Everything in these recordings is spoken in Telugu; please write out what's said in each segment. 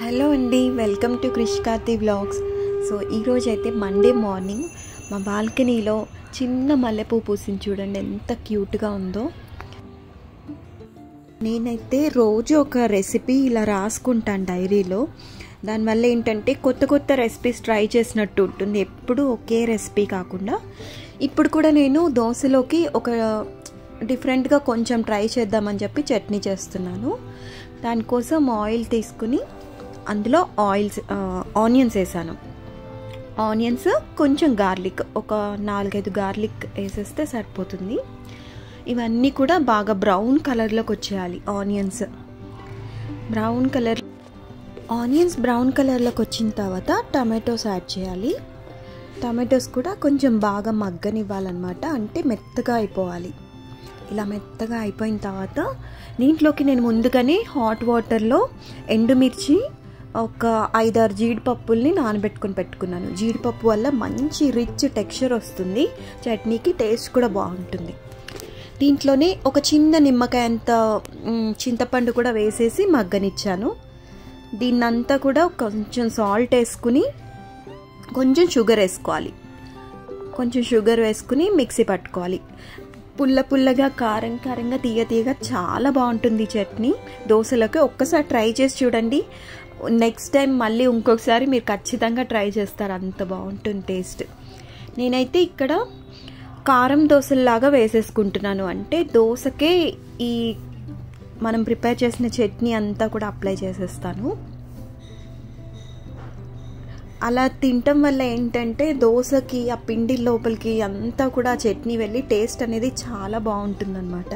హలో అండి welcome to Krishkarthi vlogs so ఈరోజు అయితే మండే మార్నింగ్ మా బాల్కనీలో చిన్న మల్లెపూ పూసింది చూడండి ఎంత క్యూట్గా ఉందో నేనైతే రోజు ఒక రెసిపీ ఇలా రాసుకుంటాను డైరీలో దానివల్ల ఏంటంటే కొత్త కొత్త రెసిపీస్ ట్రై చేసినట్టు ఉంటుంది ఎప్పుడు ఒకే రెసిపీ కాకుండా ఇప్పుడు కూడా నేను దోశలోకి ఒక డిఫరెంట్గా కొంచెం ట్రై చేద్దామని చెప్పి చట్నీ చేస్తున్నాను దానికోసం ఆయిల్ తీసుకుని అందులో ఆయిల్స్ ఆనియన్స్ వేసాను ఆనియన్స్ కొంచెం గార్లిక్ ఒక నాలుగైదు గార్లిక్ వేసేస్తే సరిపోతుంది ఇవన్నీ కూడా బాగా బ్రౌన్ కలర్లోకి వచ్చేయాలి onions brown colour onions brown కలర్లోకి వచ్చిన తర్వాత టమాటోస్ యాడ్ చేయాలి టమాటోస్ కూడా కొంచెం బాగా మగ్గనివ్వాలన్నమాట అంటే మెత్తగా అయిపోవాలి ఇలా మెత్తగా అయిపోయిన తర్వాత దీంట్లోకి నేను ముందుగానే హాట్ వాటర్లో ఎండుమిర్చి ఒక ఐదారు జీడిపప్పుల్ని నానబెట్టుకొని పెట్టుకున్నాను జీడిపప్పు వల్ల మంచి రిచ్ టెక్స్చర్ వస్తుంది చట్నీకి టేస్ట్ కూడా బాగుంటుంది దీంట్లోనే ఒక చిన్న నిమ్మకాయ అంత చింతపండు కూడా వేసేసి మగ్గనిచ్చాను దీన్నంతా కూడా కొంచెం సాల్ట్ వేసుకుని కొంచెం షుగర్ వేసుకోవాలి కొంచెం షుగర్ వేసుకుని మిక్సీ పట్టుకోవాలి పుల్ల పుల్లగా కారం కారంగా తీయ తీయగా చాలా బాగుంటుంది చట్నీ దోశలోకి ఒక్కసారి ట్రై చేసి చూడండి నెక్స్ట్ టైం మళ్ళీ ఇంకొకసారి మీరు ఖచ్చితంగా ట్రై చేస్తారు అంత బాగుంటుంది టేస్ట్ నేనైతే ఇక్కడ కారం దోశల్లాగా వేసేసుకుంటున్నాను అంటే దోశకే ఈ మనం ప్రిపేర్ చేసిన చట్నీ అంతా కూడా అప్లై చేసేస్తాను అలా తినటం వల్ల ఏంటంటే దోశకి ఆ పిండి లోపలికి అంతా కూడా చట్నీ వెళ్ళి టేస్ట్ అనేది చాలా బాగుంటుందన్నమాట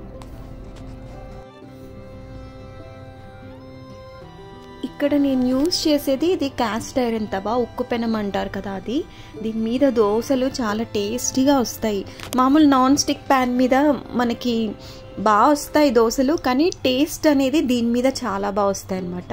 ఇక్కడ నేను యూజ్ చేసేది ఇది క్యాస్ట్ ఐరన్ తవా ఉక్కు పెనం అంటారు కదా అది దీని మీద దోశలు చాలా టేస్టీగా వస్తాయి మామూలు నాన్ స్టిక్ ప్యాన్ మీద మనకి బాగా వస్తాయి దోశలు కానీ టేస్ట్ అనేది దీని మీద చాలా బాగా వస్తాయి అన్నమాట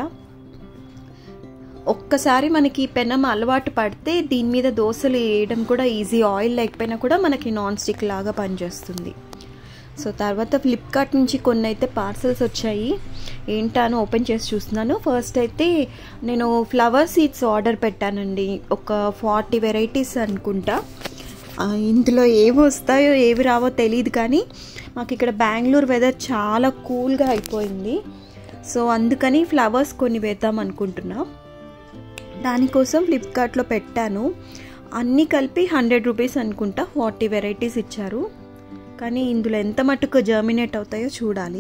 ఒక్కసారి మనకి పెనం అలవాటు పడితే దీని మీద దోశలు వేయడం కూడా ఈజీ ఆయిల్ లేకపోయినా కూడా మనకి నాన్ స్టిక్ లాగా పనిచేస్తుంది సో తర్వాత ఫ్లిప్కార్ట్ నుంచి కొన్ని అయితే పార్సల్స్ వచ్చాయి ఏంటాను ఓపెన్ చేసి చూస్తున్నాను ఫస్ట్ అయితే నేను ఫ్లవర్ సీడ్స్ ఆర్డర్ పెట్టానండి ఒక ఫార్టీ వెరైటీస్ అనుకుంటా ఇందులో ఏవి వస్తాయో ఏవి రావో తెలియదు కానీ మాకు ఇక్కడ బెంగళూరు వెదర్ చాలా కూల్గా అయిపోయింది సో అందుకని ఫ్లవర్స్ కొన్ని వేద్దాం అనుకుంటున్నా దానికోసం ఫ్లిప్కార్ట్లో పెట్టాను అన్నీ కలిపి హండ్రెడ్ రూపీస్ అనుకుంటా ఫార్టీ వెరైటీస్ ఇచ్చారు కానీ ఇందులో ఎంత మటుకు జర్మినేట్ అవుతాయో చూడాలి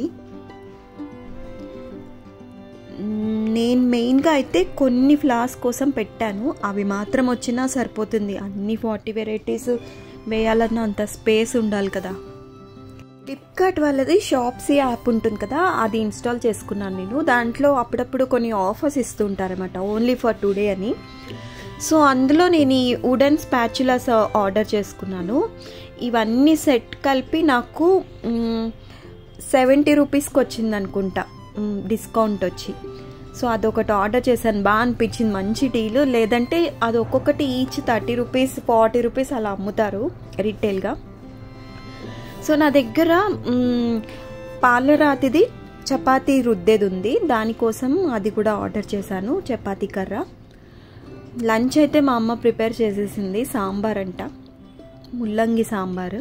నేను మెయిన్గా అయితే కొన్ని ఫ్లవర్స్ కోసం పెట్టాను అవి మాత్రం వచ్చినా సరిపోతుంది అన్ని ఫార్టీ వెరైటీస్ వేయాలన్న అంత స్పేస్ ఉండాలి కదా ఫ్లిప్కార్ట్ వాళ్ళది షాప్సీ యాప్ ఉంటుంది కదా అది ఇన్స్టాల్ చేసుకున్నాను నేను దాంట్లో అప్పుడప్పుడు కొన్ని ఆఫర్స్ ఇస్తుంటారనమాట ఓన్లీ ఫర్ టుడే అని సో అందులో నేను ఈ వుడెన్ స్పాచులాస్ ఆర్డర్ చేసుకున్నాను ఇవన్నీ సెట్ కలిపి నాకు సెవెంటీ రూపీస్కి వచ్చింది అనుకుంటా డిస్కౌంట్ వచ్చి సో అదొకటి ఆర్డర్ చేశాను బాగా అనిపించింది మంచి డీల్ లేదంటే అది ఒక్కొక్కటి each thirty rupees forty rupees అలా అమ్ముతారు రీటైల్గా సో నా దగ్గర పాలరాతిది చపాతీ రుద్దేది ఉంది దానికోసం అది కూడా ఆర్డర్ చేశాను చపాతీ కర్ర లంచ్ అయితే మా అమ్మ ప్రిపేర్ చేసేసింది సాంబార్ అంట ముల్లంగి సాంబారు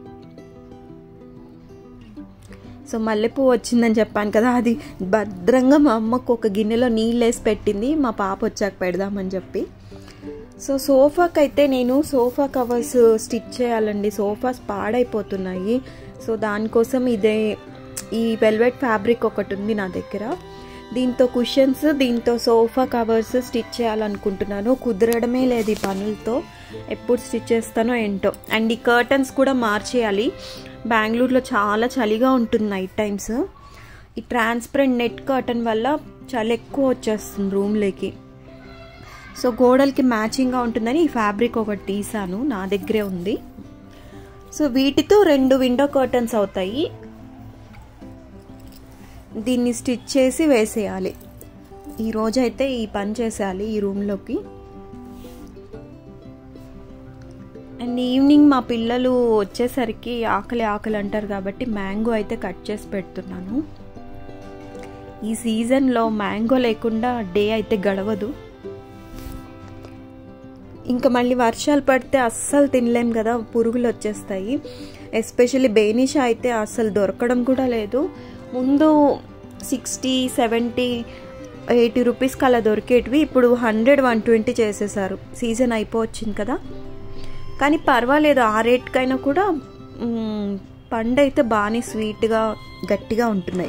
సో మల్లెపూ వచ్చిందని చెప్పాను కదా అది భద్రంగా మా అమ్మకు ఒక గిన్నెలో నీళ్ళు వేసి పెట్టింది మా పాప వచ్చాక పెడదామని చెప్పి సో సోఫాకి అయితే నేను సోఫా కవర్స్ స్టిచ్ చేయాలండి సోఫాస్ పాడైపోతున్నాయి సో దానికోసం ఇదే ఈ వెల్వెట్ ఫ్యాబ్రిక్ ఒకటి ఉంది నా దగ్గర దీంతో కుషన్స్ దీంతో సోఫా కవర్స్ స్టిచ్ చేయాలనుకుంటున్నాను కుదరడమే లేదు ఈ పనులతో ఎప్పుడు స్టిచ్ చేస్తానో ఏంటో అండ్ ఈ కర్టన్స్ కూడా మార్చేయాలి బెంగళూరులో చాలా చలిగా ఉంటుంది నైట్ టైమ్స్ ఈ ట్రాన్స్పరెంట్ నెట్ కర్టన్ వల్ల చలి ఎక్కువ వచ్చేస్తుంది రూమ్లోకి సో గోడలకి మ్యాచింగ్గా ఉంటుందని ఈ ఫ్యాబ్రిక్ ఒకటి తీసాను నా దగ్గరే ఉంది సో వీటితో రెండు విండో కర్టన్స్ అవుతాయి దీన్ని స్టిచ్ చేసి వేసేయాలి ఈరోజు అయితే ఈ పని చేసేయాలి ఈ రూమ్లోకి అండ్ ఈవినింగ్ మా పిల్లలు వచ్చేసరికి ఆకలి ఆకలి అంటారు కాబట్టి మ్యాంగో అయితే కట్ చేసి పెడుతున్నాను ఈ సీజన్లో మ్యాంగో లేకుండా డే అయితే గడవదు ఇంకా మళ్ళీ వర్షాలు పడితే అస్సలు తినలేం కదా పురుగులు వచ్చేస్తాయి ఎస్పెషల్లీ బేనిషా అయితే అస్సలు దొరకడం కూడా లేదు ముందు సిక్స్టీ సెవెంటీ ఎయిటీ రూపీస్కి అలా దొరికేటివి ఇప్పుడు హండ్రెడ్ వన్ ట్వంటీ చేసేసారు సీజన్ అయిపోవచ్చింది కదా కానీ పర్వాలేదు ఆ రేట్కైనా కూడా పండు అయితే బాగానే స్వీట్గా గట్టిగా ఉంటున్నాయి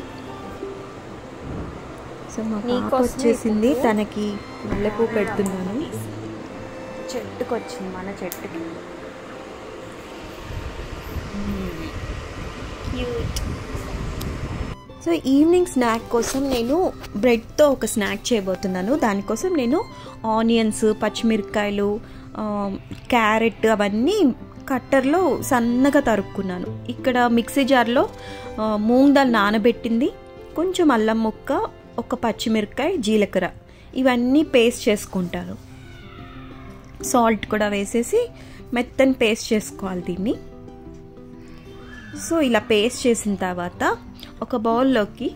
సో మా పాప వచ్చేసింది తనకి మల్లెపూ పెడుతున్నాను చెట్టుకు వచ్చింది మన చెట్టుకి సో ఈవినింగ్ స్నాక్ కోసం నేను బ్రెడ్తో ఒక స్నాక్ చేయబోతున్నాను దానికోసం నేను ఆనియన్స్ పచ్చిమిరపకాయలు క్యారెట్ అవన్నీ కట్టర్లో సన్నగా తరుక్కున్నాను ఇక్కడ మిక్సీ జార్లో మూంగ్ దాల్ నానబెట్టింది కొంచెం అల్లం ముక్క ఒక పచ్చిమిరపకాయ జీలకర్ర ఇవన్నీ పేస్ట్ చేసుకుంటాను సాల్ట్ కూడా వేసేసి మెత్తని పేస్ట్ చేసుకోవాలి దీన్ని సో ఇలా పేస్ట్ చేసిన తర్వాత ఒక బౌల్లోకి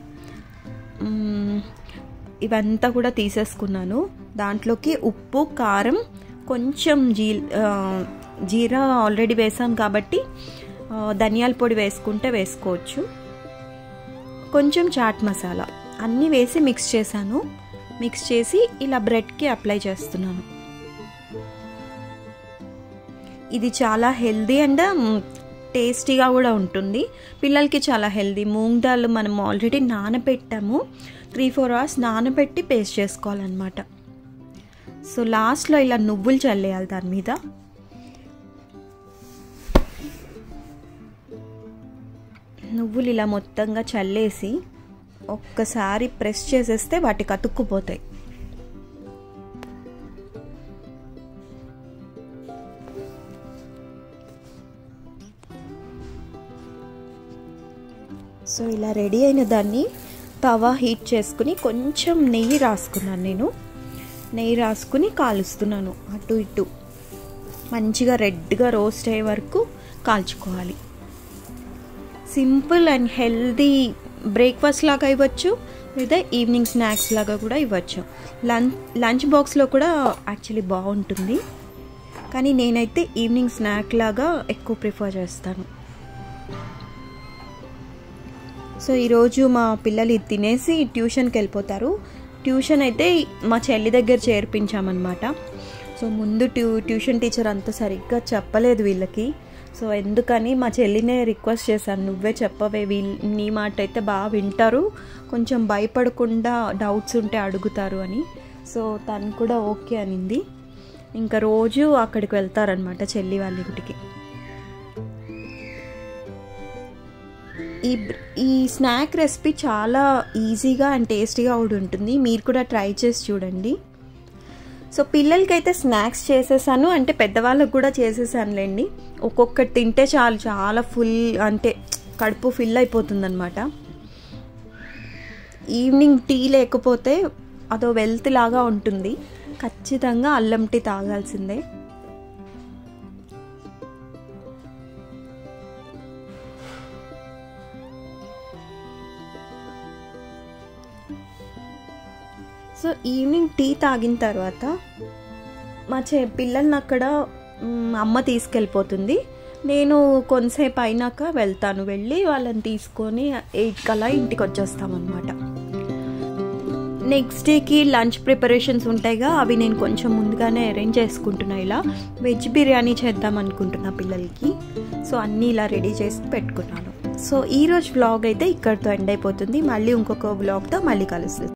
ఇవంతా కూడా తీసేసుకున్నాను దాంట్లోకి ఉప్పు కారం కొంచెం జీ జీరా ఆల్రెడీ వేసాం కాబట్టి ధనియాల పొడి వేసుకుంటే వేసుకోవచ్చు కొంచెం చాట్ మసాలా అన్నీ వేసి మిక్స్ చేశాను మిక్స్ చేసి ఇలా బ్రెడ్కి అప్లై చేస్తున్నాను ఇది చాలా హెల్దీ అండ్ టేస్టీగా కూడా ఉంటుంది పిల్లలకి చాలా హెల్దీ మూంగ్ దాల్ మనం ఆల్రెడీ నానబెట్టాము త్రీ ఫోర్ అవర్స్ నానబెట్టి పేస్ట్ చేసుకోవాలన్నమాట సో లాస్ట్లో ఇలా నువ్వులు చల్లేయాలి దాని మీద నువ్వులు ఇలా మొత్తంగా చల్లేసి ఒక్కసారి ప్రెస్ చేసేస్తే వాటికి అతుక్కుపోతాయి సో ఇలా రెడీ అయిన దాన్ని తవా హీట్ చేసుకుని కొంచెం నెయ్యి రాసుకున్నాను నేను నెయ్యి రాసుకుని కాలుస్తున్నాను అటు ఇటు మంచిగా రెడ్గా రోస్ట్ అయ్యే వరకు కాల్చుకోవాలి సింపుల్ అండ్ హెల్దీ బ్రేక్ఫాస్ట్ లాగా ఇవ్వచ్చు లేదా ఈవినింగ్ స్నాక్స్ లాగా కూడా ఇవ్వచ్చు లంచ్ లంచ్ బాక్స్లో కూడా యాక్చువల్లీ బాగుంటుంది కానీ నేనైతే ఈవినింగ్ స్నాక్ లాగా ఎక్కువ ప్రిఫర్ చేస్తాను సో ఈరోజు మా పిల్లలు ఇది తినేసి ట్యూషన్కి వెళ్ళిపోతారు ట్యూషన్ అయితే మా చెల్లి దగ్గర చేర్పించామన్నమాట సో ముందు ట్యూ ట్యూషన్ టీచర్ అంత సరిగ్గా చెప్పలేదు వీళ్ళకి సో ఎందుకని మా చెల్లినే రిక్వెస్ట్ చేశాను నువ్వే చెప్పవే వీళ్ళు నీ మాట అయితే బాగా వింటారు కొంచెం భయపడకుండా డౌట్స్ ఉంటే అడుగుతారు అని సో తను కూడా ఓకే అనింది ఇంకా రోజు అక్కడికి వెళ్తారనమాట చెల్లి వాళ్ళ ఇంటికి ఈ ఈ స్నాక్ రెసిపీ చాలా ఈజీగా అండ్ టేస్టీగా కూడా ఉంటుంది మీరు కూడా ట్రై చేసి చూడండి సో పిల్లలకైతే స్నాక్స్ చేసేసాను అంటే పెద్దవాళ్ళకు కూడా చేసేసానులేండి ఒక్కొక్కటి తింటే చాలు చాలా ఫుల్ అంటే కడుపు ఫిల్ అయిపోతుందన్నమాట ఈవినింగ్ టీ లేకపోతే అదో వెల్త్ లాగా ఉంటుంది ఖచ్చితంగా అల్లం టీ తాగాల్సిందే సో ఈవినింగ్ టీ తాగిన తర్వాత మా చే పిల్లల్ని అక్కడ అమ్మ తీసుకెళ్ళిపోతుంది నేను కొంతసేపు అయినాక వెళ్తాను వెళ్ళి వాళ్ళని తీసుకొని ఎయిట్ కల్లా ఇంటికి వచ్చేస్తామన్నమాట నెక్స్ట్ డేకి లంచ్ ప్రిపరేషన్స్ ఉంటాయిగా అవి నేను కొంచెం ముందుగానే అరేంజ్ చేసుకుంటున్నా ఇలా వెజ్ బిర్యానీ చేద్దాం అనుకుంటున్నా పిల్లలకి సో అన్నీ ఇలా రెడీ చేసి పెట్టుకున్నాను సో ఈరోజు వ్లాగ్ అయితే ఇక్కడితో ఎండ్ అయిపోతుంది మళ్ళీ ఇంకొక వ్లాగ్తో మళ్ళీ కలుస్తుంది